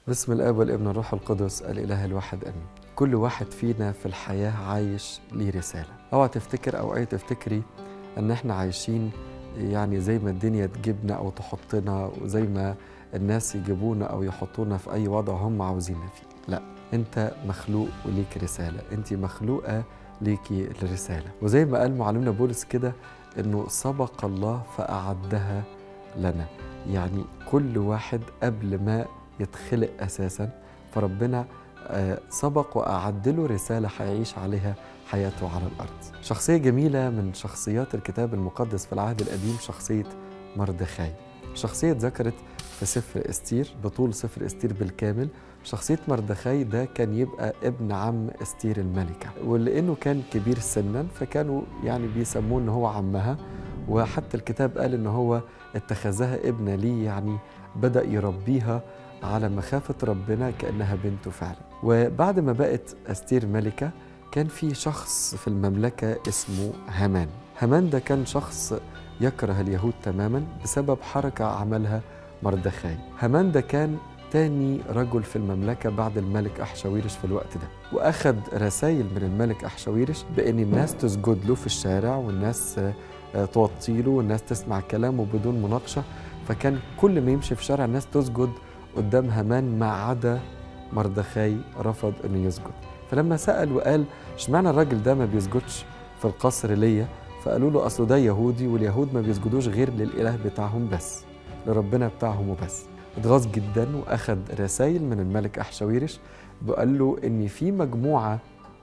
بسم الاب والابن والروح القدس الاله الواحد امين كل واحد فينا في الحياه عايش ليه رساله اوعى تفتكر او اي تفتكري ان احنا عايشين يعني زي ما الدنيا تجيبنا او تحطنا وزي ما الناس يجيبونا او يحطونا في اي وضع هم عاوزيننا فيه لا انت مخلوق وليك رساله انت مخلوقه ليكي الرساله وزي ما قال معلمنا بولس كده انه سبق الله فاعدها لنا يعني كل واحد قبل ما يتخلق اساسا فربنا آه، سبق واعد له رساله هيعيش عليها حياته على الارض. شخصيه جميله من شخصيات الكتاب المقدس في العهد القديم شخصيه مردخاي. شخصيه ذكرت في سفر استير بطول سفر استير بالكامل شخصية مردخاي ده كان يبقى ابن عم استير الملكة ولأنه كان كبير سنا فكانوا يعني بيسموه إن هو عمها وحتى الكتاب قال إن هو اتخذها ابنة ليه يعني بدأ يربيها على مخافة ربنا كأنها بنته فعلا وبعد ما بقت أستير ملكة كان في شخص في المملكة اسمه هامان هامان ده كان شخص يكره اليهود تماما بسبب حركة عملها مردخاي هامان ده كان تاني رجل في المملكة بعد الملك أحشاويرش في الوقت ده وأخذ رسائل من الملك أحشاويرش بأن الناس تسجد له في الشارع والناس آه، توطي له والناس تسمع كلامه بدون مناقشة فكان كل ما يمشي في الشارع الناس تسجد قدام هامان ما عدا مردخاي رفض انه يسجد فلما سأل وقال اشمعنى الراجل ده ما بيسجدش في القصر ليا فقالوا له اصله ده يهودي واليهود ما بيسجدوش غير للاله بتاعهم بس لربنا بتاعهم وبس اتغاظ جدا واخد رسائل من الملك احشاويرش وقال له ان في مجموعه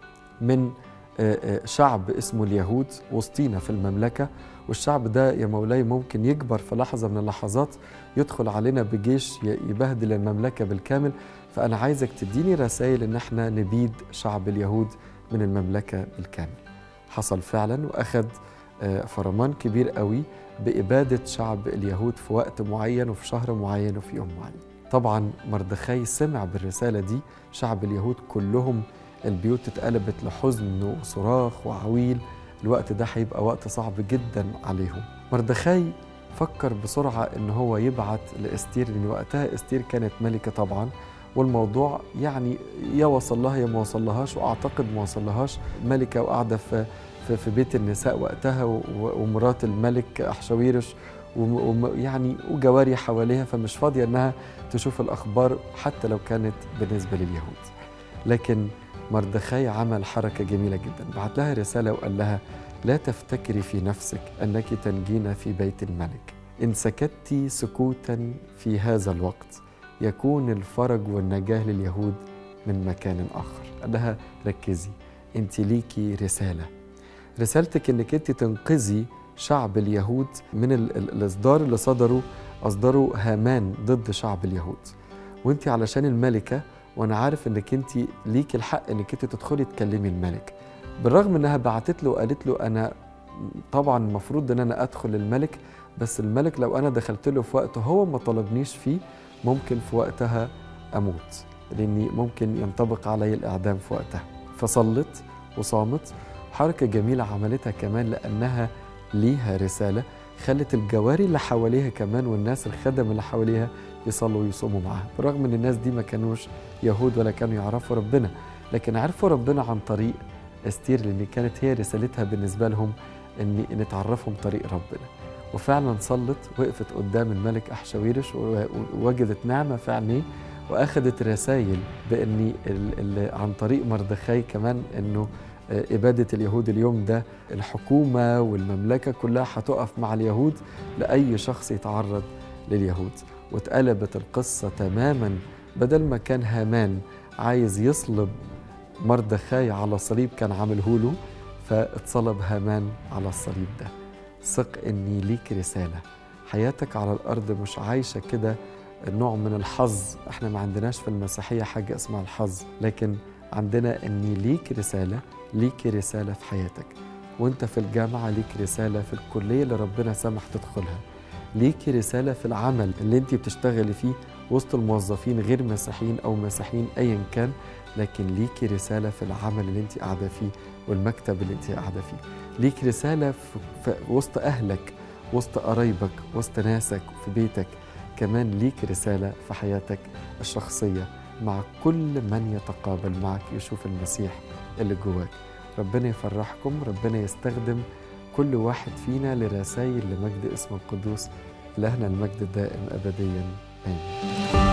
من آه، آه، شعب اسمه اليهود وسطينا في المملكه والشعب ده يا مولاي ممكن يكبر في لحظه من اللحظات يدخل علينا بجيش ي- يبهدل المملكه بالكامل فانا عايزك تديني رسائل ان احنا نبيد شعب اليهود من المملكه بالكامل حصل فعلا واخد آه، فرمان كبير قوي بإبادة شعب اليهود في وقت معين وفي شهر معين وفي يوم معين طبعا مردخاي سمع بالرسالة دي شعب اليهود كلهم البيوت اتقلبت لحزن وصراخ وعويل الوقت ده هيبقى وقت صعب جدا عليهم مردخاي فكر بسرعة ان هو يبعت لاستير لان وقتها استير كانت ملكة طبعا والموضوع يعني يا وصل لها يا ما وصلهاش واعتقد ما وصلهاش ملكة وقاعدة في في في بيت النساء وقتها و- و- ومرات الملك احشاويرش ويعني وجواري حواليها فمش فاضيه انها تشوف الاخبار حتى لو كانت بالنسبه لليهود لكن مردخاي عمل حركه جميله جدا بعت لها رساله وقال لها لا تفتكري في نفسك انك تنجين في بيت الملك ان سكت سكوتا في هذا الوقت يكون الفرج والنجاه لليهود من مكان اخر قال لها ركزي انت ليكي رساله رسالتك انك انت تنقذي شعب اليهود من ال- ال- الاصدار اللي صدروا اصدروا هامان ضد شعب اليهود وانت علشان الملكه وانا عارف انك انت ليكي الحق انك انت تدخلي تكلمي الملك بالرغم انها بعتت له وقالت له انا طبعا المفروض ان انا ادخل الملك بس الملك لو انا دخلت له في وقت هو ما طلبنيش فيه ممكن في وقتها اموت لاني ممكن ينطبق علي الاعدام في وقتها فصلت وصامت حركة جميلة عملتها كمان لأنها ليها رسالة خلت الجواري اللي حواليها كمان والناس الخدم اللي حواليها يصلوا ويصوموا معاها بالرغم ان الناس دي ما كانوش يهود ولا كانوا يعرفوا ربنا لكن عرفوا ربنا عن طريق استير لان كانت هي رسالتها بالنسبة لهم ان ان تعرفهم طريق ربنا وفعلا صلت وقفت قدام الملك احشاويرش و- ووجدت نعمة في عينيه واخدت رسائل بان ال- ال- عن طريق مردخاي كمان انه آه، إبادة اليهود اليوم ده الحكومة والمملكة كلها هتقف مع اليهود لأي شخص يتعرض لليهود واتقلبت القصة تماما بدل ما كان هامان عايز يصلب مردخاي على صليب كان عامله له فاتصلب هامان على الصليب ده ثق اني ليك رسالة حياتك على الأرض مش عايشة كده نوع من الحظ احنا ما عندناش في المسيحية حاجة اسمها الحظ لكن عندنا اني ليك رسالة ليك رسالة في حياتك وانت في الجامعة ليك رسالة في الكلية اللي ربنا سمح تدخلها ليك رسالة في العمل اللي انت بتشتغلي فيه وسط الموظفين غير مسيحيين او مسيحيين ايا كان لكن ليكي رسالة في العمل اللي انت قاعدة فيه والمكتب اللي انت قاعدة فيه ليك رسالة في, في وسط اهلك وسط قرايبك وسط ناسك في بيتك كمان ليك رسالة في حياتك الشخصية مع كل من يتقابل معك يشوف المسيح اللي جواك ربنا يفرحكم ربنا يستخدم كل واحد فينا لرسائل لمجد اسم القدوس لهنا المجد دائم أبديا آمين